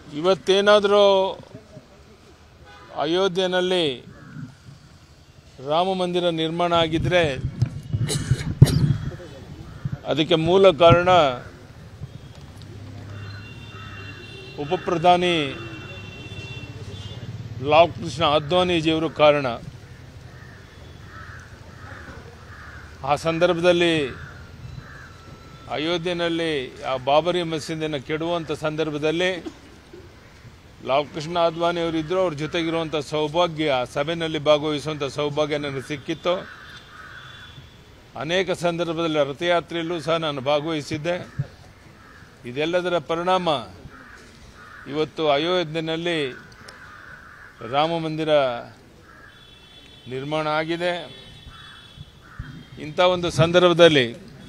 ಇವತ್ತೇನಾದರೂ ಅಯೋಧ್ಯೆಯಲ್ಲಿ ರಾಮ ಮಂದಿರ ನಿರ್ಮಾಣ ಆಗಿದ್ದರೆ ಅದಕ್ಕೆ ಮೂಲ ಕಾರಣ ಉಪಪ್ರಧಾನಿ ಲಾಲ್ ಕೃಷ್ಣ ಅದ್ವಾನಿಜಿಯವರು ಕಾರಣ ಆ ಸಂದರ್ಭದಲ್ಲಿ ಅಯೋಧ್ಯೆಯಲ್ಲಿ ಆ ಬಾಬರಿ ಮಸೀದಿಯನ್ನು ಕೆಡುವಂಥ ಸಂದರ್ಭದಲ್ಲಿ ಲಾಲ್ ಕೃಷ್ಣ ಅದ್ವಾನಿ ಅವರು ಇದ್ದರು ಅವ್ರ ಜೊತೆಗಿರುವಂಥ ಸೌಭಾಗ್ಯ ಆ ಸಭೆಯಲ್ಲಿ ಭಾಗವಹಿಸುವಂಥ ಸೌಭಾಗ್ಯ ನನಗೆ ಸಿಕ್ಕಿತ್ತು ಅನೇಕ ಸಂದರ್ಭದಲ್ಲಿ ರಥಯಾತ್ರೆಯಲ್ಲೂ ಸಹ ನಾನು ಭಾಗವಹಿಸಿದ್ದೆ ಇದೆಲ್ಲದರ ಪರಿಣಾಮ ಇವತ್ತು ಅಯೋಧ್ಯೆಯಲ್ಲಿ ರಾಮ ಮಂದಿರ ನಿರ್ಮಾಣ ಆಗಿದೆ ಇಂಥ ಒಂದು ಸಂದರ್ಭದಲ್ಲಿ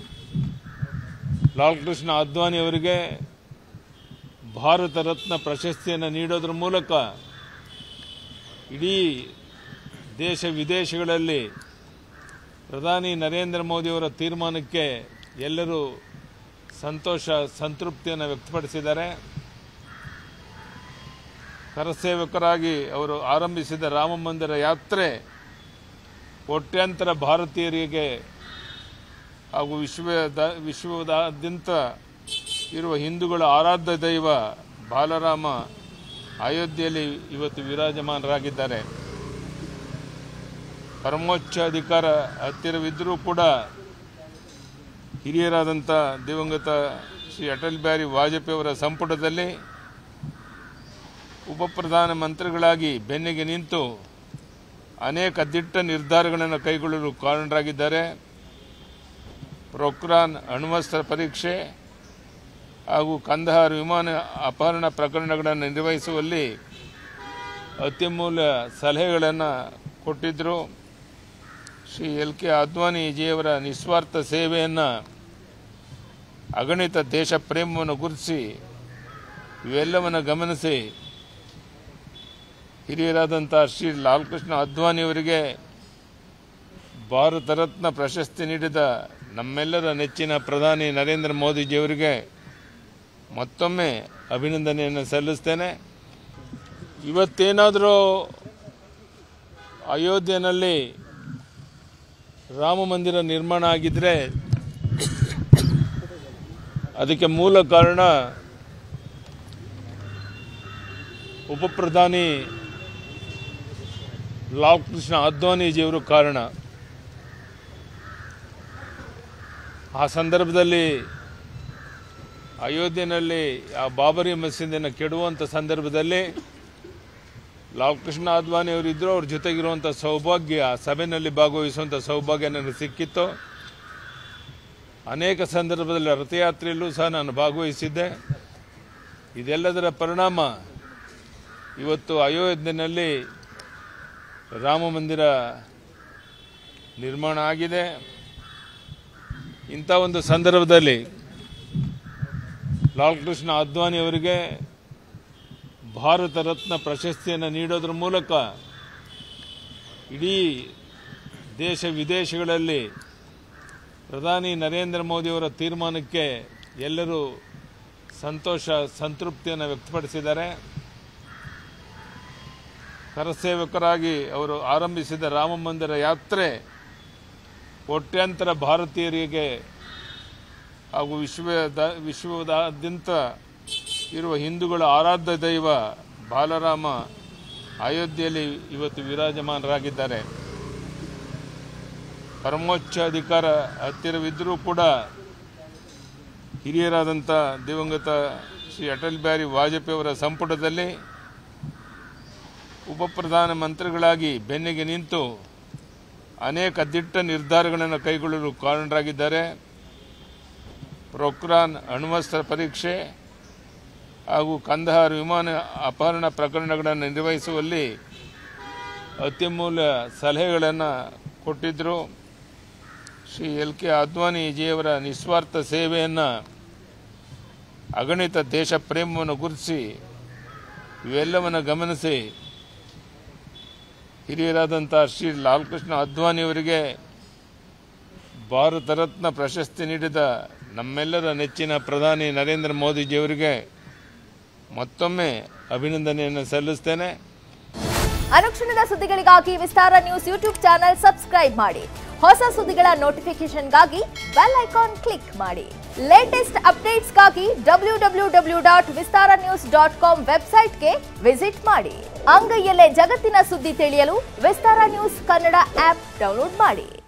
ಲಾಲ್ ಕೃಷ್ಣ ಅದ್ವಾನಿ ಅವರಿಗೆ ಭಾರತ ರತ್ನ ಪ್ರಶಸ್ತಿಯನ್ನು ನೀಡೋದ್ರ ಮೂಲಕ ಇಡೀ ದೇಶ ವಿದೇಶಗಳಲ್ಲಿ ಪ್ರಧಾನಿ ನರೇಂದ್ರ ಮೋದಿಯವರ ತೀರ್ಮಾನಕ್ಕೆ ಎಲ್ಲರೂ ಸಂತೋಷ ಸಂತೃಪ್ತಿಯನ್ನು ವ್ಯಕ್ತಪಡಿಸಿದ್ದಾರೆ ಕರಸೇವಕರಾಗಿ ಅವರು ಆರಂಭಿಸಿದ ರಾಮ ಮಂದಿರ ಯಾತ್ರೆ ಕೋಟ್ಯಾಂತರ ಭಾರತೀಯರಿಗೆ ಹಾಗೂ ವಿಶ್ವದ ವಿಶ್ವದಾದ್ಯಂತ ಇರುವ ಹಿಂದೂಗಳ ಆರಾಧ್ಯ ದೈವ ಬಾಲರಾಮ ಅಯೋಧ್ಯೆಯಲ್ಲಿ ಇವತ್ತು ವಿರಾಜಮಾನರಾಗಿದ್ದಾರೆ ಪರಮೋಚ್ಚ ಅಧಿಕಾರ ಹತ್ತಿರವಿದ್ದರೂ ಕೂಡ ಹಿರಿಯರಾದಂಥ ದಿವಂಗತ ಶ್ರೀ ಅಟಲ್ ಬಿಹಾರಿ ವಾಜಪೇಯಿ ಅವರ ಸಂಪುಟದಲ್ಲಿ ಉಪಪ್ರಧಾನ ಮಂತ್ರಿಗಳಾಗಿ ಬೆನ್ನಿಗೆ ನಿಂತು ಅನೇಕ ದಿಟ್ಟ ನಿರ್ಧಾರಗಳನ್ನು ಕೈಗೊಳ್ಳಲು ಕಾರಣರಾಗಿದ್ದಾರೆ ಪ್ರೊಕ್ರಾನ್ ಅಣ್ವಸ್ತ್ರ ಪರೀಕ್ಷೆ ಹಾಗೂ ಕಂದಹಾರ್ ವಿಮಾನ ಅಪಹರಣ ಪ್ರಕರಣಗಳನ್ನು ನಿರ್ವಹಿಸುವಲ್ಲಿ ಅತ್ಯಮೂಲ್ಯ ಸಲಹೆಗಳನ್ನು ಕೊಟ್ಟಿದ್ದರು ಶ್ರೀ ಎಲ್ ಕೆ ಅದ್ವಾನಿಜಿಯವರ ನಿಸ್ವಾರ್ಥ ಸೇವೆಯನ್ನು ಅಗಣಿತ ದೇಶ ಪ್ರೇಮವನ್ನು ಗುರುತಿಸಿ ಇವೆಲ್ಲವನ್ನು ಗಮನಿಸಿ ಹಿರಿಯರಾದಂಥ ಶ್ರೀ ಲಾಲ್ ಕೃಷ್ಣ ಅದ್ವಾನಿಯವರಿಗೆ ಭಾರತ ರತ್ನ ಪ್ರಶಸ್ತಿ ನೀಡಿದ ನಮ್ಮೆಲ್ಲರ ನೆಚ್ಚಿನ ಪ್ರಧಾನಿ ನರೇಂದ್ರ ಮೋದಿಜಿಯವರಿಗೆ ಮತ್ತೊಮ್ಮೆ ಅಭಿನಂದನೆಯನ್ನು ಸಲ್ಲಿಸ್ತೇನೆ ಇವತ್ತೇನಾದರೂ ಅಯೋಧ್ಯೆಯಲ್ಲಿ ರಾಮ ಮಂದಿರ ನಿರ್ಮಾಣ ಆಗಿದ್ದರೆ ಅದಕ್ಕೆ ಮೂಲ ಕಾರಣ ಉಪಪ್ರಧಾನಿ ಲಾಲ್ ಕೃಷ್ಣ ಅದ್ವಾನಿಜಿಯವರು ಕಾರಣ ಆ ಸಂದರ್ಭದಲ್ಲಿ ಅಯೋಧ್ಯೆಯಲ್ಲಿ ಆ ಬಾಬರಿ ಮಸೀದಿಯನ್ನು ಕೆಡುವಂಥ ಸಂದರ್ಭದಲ್ಲಿ ಲಾಲ್ ಕೃಷ್ಣ ಅದ್ವಾನಿ ಅವರು ಇದ್ದರು ಅವ್ರ ಜೊತೆಗಿರುವಂಥ ಸೌಭಾಗ್ಯ ಆ ಸಭೆಯಲ್ಲಿ ಭಾಗವಹಿಸುವಂಥ ಸೌಭಾಗ್ಯ ನನಗೆ ಸಿಕ್ಕಿತ್ತು ಅನೇಕ ಸಂದರ್ಭದಲ್ಲಿ ರಥಯಾತ್ರೆಯಲ್ಲೂ ಸಹ ನಾನು ಭಾಗವಹಿಸಿದ್ದೆ ಇದೆಲ್ಲದರ ಪರಿಣಾಮ ಇವತ್ತು ಅಯೋಧ್ಯೆಯಲ್ಲಿ ರಾಮ ಮಂದಿರ ನಿರ್ಮಾಣ ಆಗಿದೆ ಇಂಥ ಒಂದು ಸಂದರ್ಭದಲ್ಲಿ ಲಾಲ್ ಕೃಷ್ಣ ಅದ್ವಾನಿ ಅವರಿಗೆ ಭಾರತ ರತ್ನ ಪ್ರಶಸ್ತಿಯನ್ನು ನೀಡೋದ್ರ ಮೂಲಕ ಇಡೀ ದೇಶ ವಿದೇಶಗಳಲ್ಲಿ ಪ್ರಧಾನಿ ನರೇಂದ್ರ ಮೋದಿಯವರ ತೀರ್ಮಾನಕ್ಕೆ ಎಲ್ಲರೂ ಸಂತೋಷ ಸಂತೃಪ್ತಿಯನ್ನು ವ್ಯಕ್ತಪಡಿಸಿದ್ದಾರೆ ಕರಸೇವಕರಾಗಿ ಅವರು ಆರಂಭಿಸಿದ ರಾಮ ಮಂದಿರ ಯಾತ್ರೆ ಕೋಟ್ಯಾಂತರ ಭಾರತೀಯರಿಗೆ ಹಾಗೂ ವಿಶ್ವದ ವಿಶ್ವದಾದ್ಯಂತ ಇರುವ ಹಿಂದೂಗಳ ಆರಾಧ್ಯ ದೈವ ಬಾಲರಾಮ ಅಯೋಧ್ಯೆಯಲ್ಲಿ ಇವತ್ತು ವಿರಾಜಮಾನರಾಗಿದ್ದಾರೆ ಪರಮೋಚ್ಚ ಅಧಿಕಾರ ಹತ್ತಿರವಿದ್ದರೂ ಕೂಡ ಹಿರಿಯರಾದಂಥ ದಿವಂಗತ ಶ್ರೀ ಅಟಲ್ ಬಿಹಾರಿ ವಾಜಪೇಯಿ ಅವರ ಸಂಪುಟದಲ್ಲಿ ಉಪಪ್ರಧಾನ ಮಂತ್ರಿಗಳಾಗಿ ಬೆನ್ನಿಗೆ ನಿಂತು ಅನೇಕ ದಿಟ್ಟ ನಿರ್ಧಾರಗಳನ್ನು ಕೈಗೊಳ್ಳಲು ಕಾರಣರಾಗಿದ್ದಾರೆ ಪ್ರೊಕ್ರಾನ್ ಅಣ್ವಸ್ತ್ರ ಪರೀಕ್ಷೆ ಹಾಗೂ ಕಂದಹಾರ್ ವಿಮಾನ ಅಪಹರಣ ಪ್ರಕರಣಗಳನ್ನು ನಿರ್ವಹಿಸುವಲ್ಲಿ ಅತ್ಯಮೂಲ್ಯ ಸಲಹೆಗಳನ್ನು ಕೊಟ್ಟಿದ್ದರು ಶ್ರೀ ಎಲ್ ಕೆ ಅದ್ವಾನಿಜಿಯವರ ನಿಸ್ವಾರ್ಥ ಸೇವೆಯನ್ನು ಅಗಣಿತ ದೇಶ ಪ್ರೇಮವನ್ನು ಗುರುತಿಸಿ ಇವೆಲ್ಲವನ್ನು ಗಮನಿಸಿ ಹಿರಿಯರಾದಂಥ ಶ್ರೀ ಲಾಲ್ ಕೃಷ್ಣ ಅದ್ವಾನಿಯವರಿಗೆ ಭಾರತ ರತ್ನ ಪ್ರಶಸ್ತಿ ನೀಡಿದ ನಮ್ಮೆಲ್ಲರ ನೆಚ್ಚಿನ ಪ್ರಧಾನಿ ನರೇಂದ್ರ ಮೋದಿಜಿಯವರಿಗೆ ಮತ್ತೊಮ್ಮೆ ಅಭಿನಂದನೆಯನ್ನು ಸಲ್ಲಿಸ್ತೇನೆ ಅನುಕ್ಷಣದ ಸುದ್ದಿಗಳಿಗಾಗಿ Vistara news YouTube channel subscribe ಮಾಡಿ ಹೊಸ ಸುದ್ದಿಗಳ ನೋಟಿಫಿಕೇಶನ್ಗಾಗಿ ಬೆಲ್ ಐಕಾನ್ ಕ್ಲಿಕ್ ಮಾಡಿ ಲೇಟೆಸ್ಟ್ ಅಪ್ಡೇಟ್ಸ್ಗಾಗಿ W W W dot Vistara news dot com ವೆಬ್ಸೈಟ್ಗೆ ವಿಸಿಟ್ ಮಾಡಿ ಅಂಗೈಯಲ್ಲೇ ಜಗತ್ತಿನ ಸುದ್ದಿ ತಿಳಿಯಲು Vistara news Kannada app download ಮಾಡಿ